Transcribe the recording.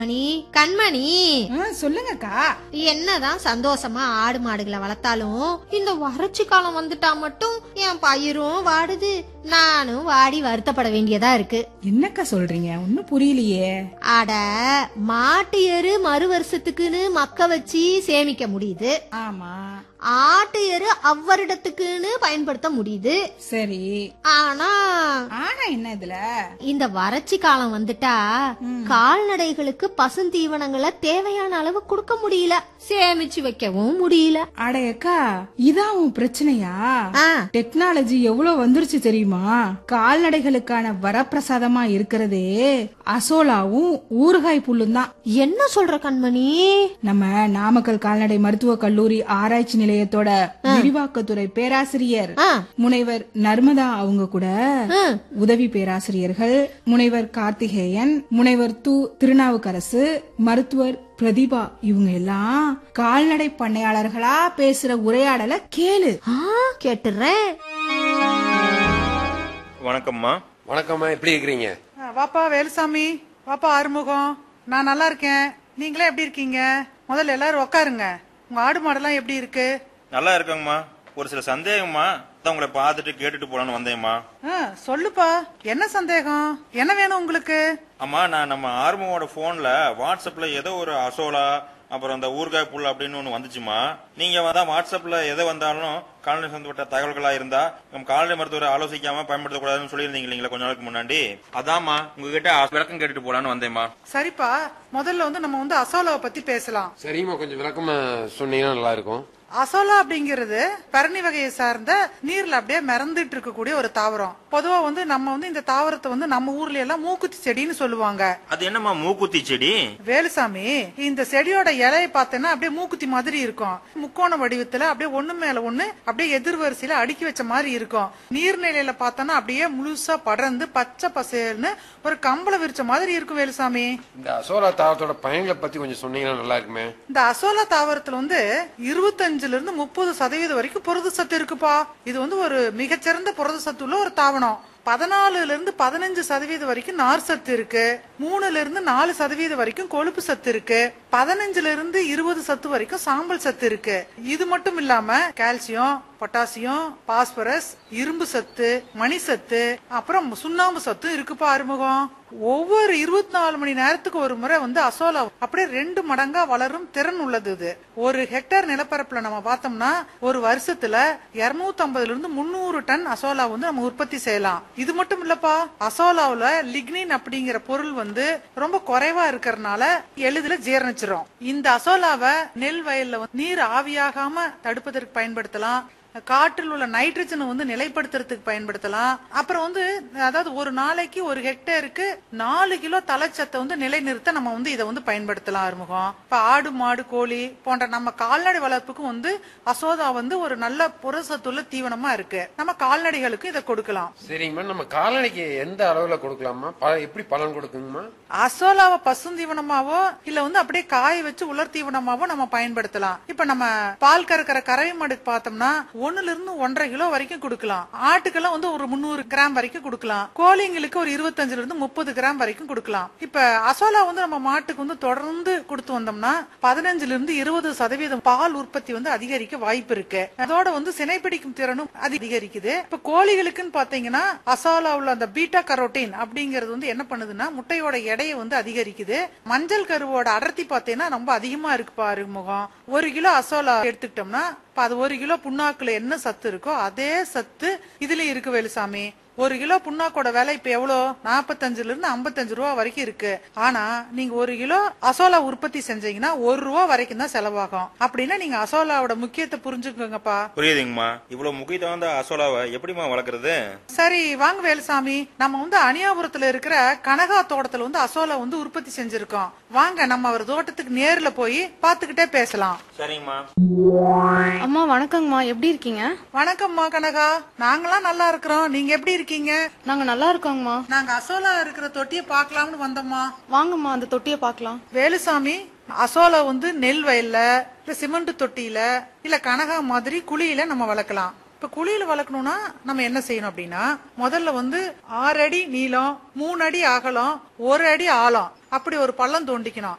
மணி கண்மணி ஆ, சொல்லுங்கக்கா என்னதான் சந்தோஷமா ஆடு மாடுகளை வளர்த்தாலும் இந்த வறட்சி காலம் வந்துட்டா மட்டும் என் பயிரும் வாடுது நானும் வாடி வருத்தப்பட வேண்டியதா இருக்கு என்னக்கா சொல்றீங்க ஒன்னும் புரியலையே அட மாட்டு எரு மறு வருஷத்துக்குன்னு மக்க வச்சு சேமிக்க முடியுது ஆமா ஆட்டு எரு அவ்வருடத்துக்குன்னு பயன்படுத்த முடியுது சரி ஆனா ஆனா என்ன இதுல இந்த வறட்சி காலம் வந்துட்டா கால்நடைகளுக்கு பசுந்தீவனங்களை தேவையான அளவு கொடுக்க முடியல சேமிச்சு வைக்கவும் முடியல அடையக்கா இதான் உன் பிரச்சனையா ஆ, டெக்னாலஜி எவ்வளவு வந்துருச்சு தெரியுமா கால்நடைகளுக்கான வரப்பிரசாதமா இருக்கிறதே அசோலாவும் ஊறுகாய் புல்லும் தான் என்ன சொல்ற கண்மணி நம்ம நாமக்கல் கால்நடை மருத்துவக் கல்லூரி ஆராய்ச்சி நிலையத்தோட விரிவாக்கத்துறை பேராசிரியர் ஆ, முனைவர் நர்மதா அவங்க கூட ஆ, உதவி பேராசிரியர்கள் முனைவர் கார்த்திகேயன் முனைவர் து திருநாவுக்கரசு மருத்துவர் பிரதிபா இவங்க எல்லாம் கால்நடை பண்ணையாளர்களா பேசுற உரையாடலை கேளு ஆ, கேட்டுறேன் வணக்கம்மா வணக்கம்மா எப்படி இருக்கிறீங்க ஆ, வாப்பா வேலுசாமி வாப்பா ஆறுமுகம் நான் நல்லா இருக்கேன் நீங்களே எப்படி இருக்கீங்க முதல்ல எல்லாரும் உட்காருங்க உங்க ஆடு மாடெல்லாம் எப்படி இருக்கு நல்லா இருக்கேங்கம்மா ஒரு சில சந்தேகம்மா அதான் உங்களை பார்த்துட்டு கேட்டுட்டு போலான்னு வந்தேம்மா ஆ, சொல்லுப்பா என்ன சந்தேகம் என்ன வேணும் உங்களுக்கு அம்மா நான் நம்ம ஆர்மோட போன்ல வாட்ஸ்அப்ல ஏதோ ஒரு அசோலா அப்புறம் அந்த ஊறுகாய் புல் அப்படின்னு ஒன்று வந்துச்சுமா நீங்க தான் வாட்ஸ்அப்ல எது வந்தாலும் கால்நடை சம்பந்தப்பட்ட தகவல்களா இருந்தா நம்ம கால்நடை மருத்துவரை ஆலோசிக்காம பயன்படுத்தக்கூடாதுன்னு சொல்லியிருந்தீங்க இல்லைங்களா கொஞ்ச நாளுக்கு முன்னாடி அதாம்மா உங்ககிட்ட விளக்கம் கேட்டுட்டு போலான்னு வந்தேம்மா சரிப்பா முதல்ல வந்து நம்ம வந்து அசோலாவை பத்தி பேசலாம் சரிம்மா கொஞ்சம் விளக்கமா சொன்னீங்கன்னா நல்லா இருக்கும் அசோலா அப்படிங்கிறது பரணி வகையை சார்ந்த நீர்ல அப்படியே மிதந்துட்டு இருக்கக்கூடிய ஒரு தாவரம் பொதுவா வந்து நம்ம வந்து இந்த தாவரத்தை வந்து நம்ம ஊர்ல எல்லாம் மூக்குத்தி செடின்னு சொல்லுவாங்க அது என்னம்மா மூக்குத்தி செடி வேலுசாமி இந்த செடியோட இலையை பார்த்தேன்னா அப்படியே மூக்குத்தி மாதிரி இருக்கும் முக்கோண வடிவத்துல அப்படியே ஒண்ணு மேல ஒண்ணு அப்படியே எதிர்வரிசையில அடுக்கி வச்ச மாதிரி இருக்கும் நீர்நிலையில பார்த்தோன்னா அப்படியே முழுசா படர்ந்து பச்சை பசேல்னு ஒரு கம்பள விரிச்ச மாதிரி இருக்கும் வேலுசாமி இந்த அசோலா தாவரத்தோட பயன்களை பத்தி கொஞ்சம் சொன்னீங்கன்னா நல்லா இருக்குமே இந்த அசோலா தாவரத்துல வந்து இருபத்தஞ்சுல இருந்து முப்பது சதவீதம் வரைக்கும் புரத சத்து இருக்குப்பா இது வந்து ஒரு மிகச்சிறந்த புரத சத்து உள்ள ஒரு தாவரம் பதினாலுல இருந்து பதினஞ்சு சதவீதம் வரைக்கும் நார் சத்து இருக்கு மூணுல இருந்து நாலு சதவீதம் வரைக்கும் கொழுப்பு சத்து இருக்கு பதினஞ்சுல இருந்து இருபது சத்து வரைக்கும் சாம்பல் சத்து இருக்கு இது மட்டும் இல்லாம கால்சியம் பொட்டாசியம் பாஸ்பரஸ் இரும்பு சத்து மணி சத்து அப்புறம் சுண்ணாம்பு சத்து இருக்குப்பா அறிமுகம் ஒவ்வொரு இருபத்தி நாலு மணி நேரத்துக்கு ஒரு முறை வந்து அசோலா அப்படியே ரெண்டு மடங்கா வளரும் திறன் உள்ளது இது ஒரு ஹெக்டேர் நிலப்பரப்புல நம்ம பார்த்தோம்னா ஒரு வருஷத்துல 250 இருந்து முன்னூறு டன் அசோலா வந்து நம்ம உற்பத்தி செய்யலாம் இது மட்டும் இல்லப்பா அசோலாவுல லிக்னின் அப்படிங்கிற பொருள் வந்து ரொம்ப குறைவா இருக்கறனால எளிதில ஜீரணிச்சிரும் இந்த அசோலாவை நெல் வயல்ல வந்து நீர் ஆவியாகாம தடுப்பதற்கு பயன்படுத்தலாம் காற்றில் உள்ள நைட்ரஜனை வந்து நிலைப்படுத்துறதுக்கு பயன்படுத்தலாம் அப்புறம் வந்து அதாவது ஒரு நாளைக்கு ஒரு ஹெக்டேருக்கு நாலு கிலோ தலைச்சத்தை வந்து நிலைநிறுத்த நம்ம வந்து இதை வந்து பயன்படுத்தலாம் ஆறுமுகம் இப்ப ஆடு மாடு கோழி போன்ற நம்ம கால்நடை வளர்ப்புக்கும் வந்து அசோதா வந்து ஒரு நல்ல புரசத்துள்ள தீவனமா இருக்கு நம்ம கால்நடைகளுக்கு இதை கொடுக்கலாம் சரிங்கம்மா நம்ம கால்நடைக்கு எந்த அளவுல கொடுக்கலாமா ப- எப்படி பலன் கொடுக்குங்கம்மா அசோலாவை பசுந்தீவனமாவோ இல்ல வந்து அப்படியே காய வச்சு உலர் தீவனமாவோ நம்ம பயன்படுத்தலாம் இப்ப நம்ம பால் கறக்கிற கறவை மாடுக்கு பார்த்தோம்னா ஒண்ணுல இருந்து ஒன்றரை கிலோ வரைக்கும் கொடுக்கலாம் ஆட்டுக்கெல்லாம் வந்து ஒரு முந்நூறு கிராம் வரைக்கும் கொடுக்கலாம் கோழிங்களுக்கு ஒரு இருபத்தஞ்சுல இருந்து முப்பது கிராம் வரைக்கும் கொடுக்கலாம் இப்ப அசோலா வந்து நம்ம மாட்டுக்கு வந்து தொடர்ந்து கொடுத்து வந்தோம்னா பதினஞ்சுல இருந்து இருபது சதவீதம் பால் உற்பத்தி வந்து அதிகரிக்க வாய்ப்பு இருக்கு அதோட வந்து சினைப்பிடிக்கும் திறனும் அதிகரிக்குது இப்ப கோழிகளுக்குன்னு பாத்தீங்கன்னா அசோலா உள்ள அந்த பீட்டா கரோட்டின் அப்படிங்கிறது வந்து என்ன பண்ணுதுன்னா முட்டையோட எடையை வந்து அதிகரிக்குது மஞ்சள் கருவோட அடர்த்தி பாத்தீங்கன்னா ரொம்ப அதிகமா இருக்கு பாரு முகம் ஒரு கிலோ அசோலா எடுத்துக்கிட்டோம்னா இப்ப அது ஒரு கிலோ புண்ணாக்குல என்ன சத்து இருக்கோ அதே சத்து இதுலயும் இருக்கு வேலுசாமி ஒரு கிலோ புண்ணாக்கோட விலை இப்ப எவ்வளவு நாற்பத்தஞ்சுல இருந்து ஐம்பத்தஞ்சு ரூபா வரைக்கும் இருக்கு ஆனா நீங்க ஒரு கிலோ அசோலா உற்பத்தி செஞ்சீங்கன்னா ஒரு ரூபா வரைக்கும் தான் செலவாகும் அப்படின்னா நீங்க அசோலாவோட முக்கியத்தை புரிஞ்சுக்கோங்கப்பா புரியுதுங்கம்மா இவ்வளவு முக்கியத்துவம் வாய்ந்த அசோலாவை எப்படிம்மா வளர்க்குறது சரி வாங்க வேலுசாமி நம்ம வந்து அணியாபுரத்துல இருக்கிற கனகா தோட்டத்துல வந்து அசோலா வந்து உற்பத்தி செஞ்சிருக்கோம் வாங்க நம்ம அவர் தோட்டத்துக்கு நேர்ல போய் பாத்துக்கிட்டே பேசலாம் சரிங்கம்மா அம்மா வணக்கங்கம்மா எப்படி இருக்கீங்க வணக்கம்மா கனகா நாங்களாம் நல்லா இருக்கிறோம் நீங்க எப்படி இருக்கீங்க நாங்க நல்லா இருக்கோங்கம்மா நாங்க அசோலா இருக்கிற தொட்டியை பார்க்கலாம்னு வந்தோம்மா வாங்கம்மா அந்த தொட்டியை பார்க்கலாம் வேலுசாமி அசோலா வந்து நெல் வயல்ல இல்ல சிமெண்ட் தொட்டியில இல்ல கனகா மாதிரி குழியில நம்ம வளர்க்கலாம் இப்ப குழியில வளர்க்கணும்னா நம்ம என்ன செய்யணும் அப்படின்னா முதல்ல வந்து ஆறு அடி நீளம் மூணு அடி அகலம் ஒரு அடி ஆழம் அப்படி ஒரு பள்ளம் தோண்டிக்கணும்